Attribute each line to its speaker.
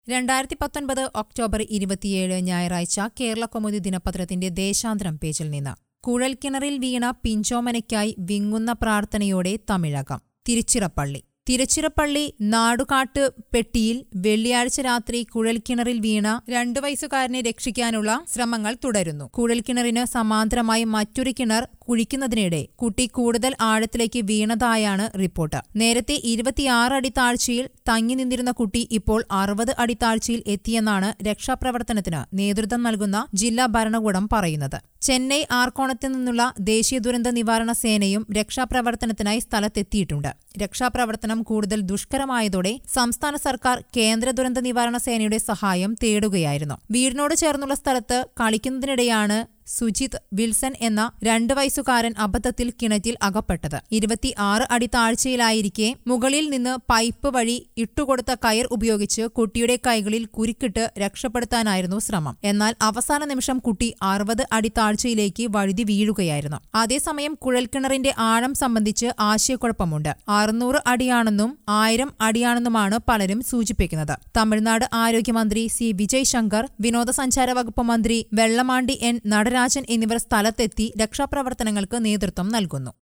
Speaker 1: രണ്ടായിരത്തി പത്തൊൻപത് ഒക്ടോബർ ഇരുപത്തിയേഴ് ഞായറാഴ്ച കേരള കൗമുദി ദിനപത്രത്തിന്റെ ദേശാന്തരം പേജിൽ നിന്ന് കുഴൽക്കിണറിൽ വീണ പിഞ്ചോമനയ്ക്കായി വിങ്ങുന്ന പ്രാർത്ഥനയോടെ തമിഴകം തിരുച്ചിറപ്പള്ളി തിരുച്ചിറപ്പള്ളി നാടുകാട്ട് പെട്ടിയിൽ വെള്ളിയാഴ്ച രാത്രി കുഴൽക്കിണറിൽ വീണ രണ്ടു വയസ്സുകാരനെ രക്ഷിക്കാനുള്ള ശ്രമങ്ങൾ തുടരുന്നു കുഴൽക്കിണറിന് സമാന്തരമായി മറ്റൊരു കിണർ കുഴിക്കുന്നതിനിടെ കുട്ടി കൂടുതൽ ആഴത്തിലേക്ക് വീണതായാണ് റിപ്പോർട്ട് നേരത്തെ ഇരുപത്തിയാറ് അടി താഴ്ചയിൽ തങ്ങി നിന്നിരുന്ന കുട്ടി ഇപ്പോൾ അറുപത് അടി താഴ്ചയിൽ എത്തിയെന്നാണ് രക്ഷാപ്രവർത്തനത്തിന് നേതൃത്വം നൽകുന്ന ജില്ലാ ഭരണകൂടം പറയുന്നത് ചെന്നൈ ആർക്കോണത്ത് നിന്നുള്ള ദേശീയ ദുരന്ത നിവാരണ സേനയും രക്ഷാപ്രവർത്തനത്തിനായി സ്ഥലത്തെത്തിയിട്ടുണ്ട് രക്ഷാപ്രവർത്തനം കൂടുതൽ ദുഷ്കരമായതോടെ സംസ്ഥാന സർക്കാർ കേന്ദ്ര ദുരന്ത നിവാരണ സേനയുടെ സഹായം തേടുകയായിരുന്നു വീടിനോട് ചേർന്നുള്ള സ്ഥലത്ത് കളിക്കുന്നതിനിടെയാണ് സുജിത് വിൽസൺ എന്ന രണ്ട് വയസ്സുകാരൻ അബദ്ധത്തിൽ കിണറ്റിൽ അകപ്പെട്ടത് ഇരുപത്തിയാറ് അടി താഴ്ചയിലായിരിക്കെ മുകളിൽ നിന്ന് പൈപ്പ് വഴി ഇട്ടുകൊടുത്ത കയർ ഉപയോഗിച്ച് കുട്ടിയുടെ കൈകളിൽ കുരുക്കിട്ട് രക്ഷപ്പെടുത്താനായിരുന്നു ശ്രമം എന്നാൽ അവസാന നിമിഷം കുട്ടി അറുപത് അടി താഴ്ചയിലേക്ക് വഴുതി വീഴുകയായിരുന്നു അതേസമയം കുഴൽക്കിണറിന്റെ ആഴം സംബന്ധിച്ച് ആശയക്കുഴപ്പമുണ്ട് അറുന്നൂറ് അടിയാണെന്നും ആയിരം അടിയാണെന്നുമാണ് പലരും സൂചിപ്പിക്കുന്നത് തമിഴ്നാട് ആരോഗ്യമന്ത്രി സി വിജയ് ശങ്കർ വിനോദസഞ്ചാര വകുപ്പ് മന്ത്രി വെള്ളമാണ്ടി എൻ നടരാജൻ എന്നിവർ സ്ഥലത്തെത്തി രക്ഷാപ്രവർത്തനങ്ങൾക്ക് നേതൃത്വം നൽകുന്നു